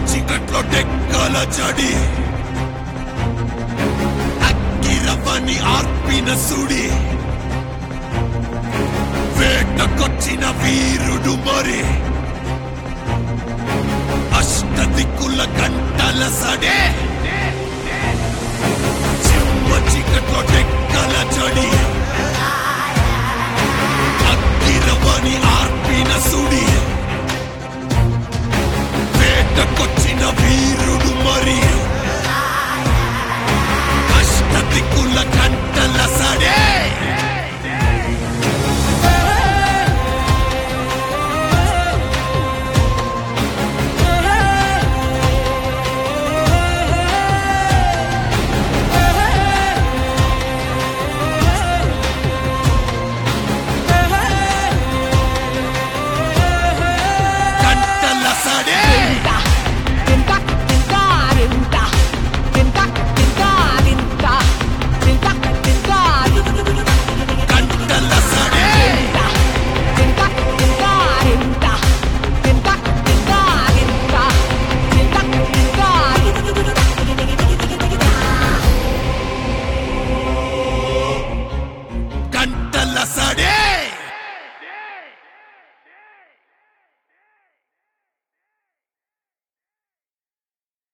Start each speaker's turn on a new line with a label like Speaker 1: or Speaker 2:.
Speaker 1: చీకట్లో డెక్కల జడి అక్కిరవని ఆర్పిన సుడి వేటకొచ్చిన వీరుడు మరి అష్ట దిక్కుల గంటల సడే చిమ్మ చీకట్లో డెక్కల జడి అక్కిరవని ఆర్పిన సుడి వేటకొచ్చిన వీరుడు మరి అష్ట దిక్కుల గంటల సడే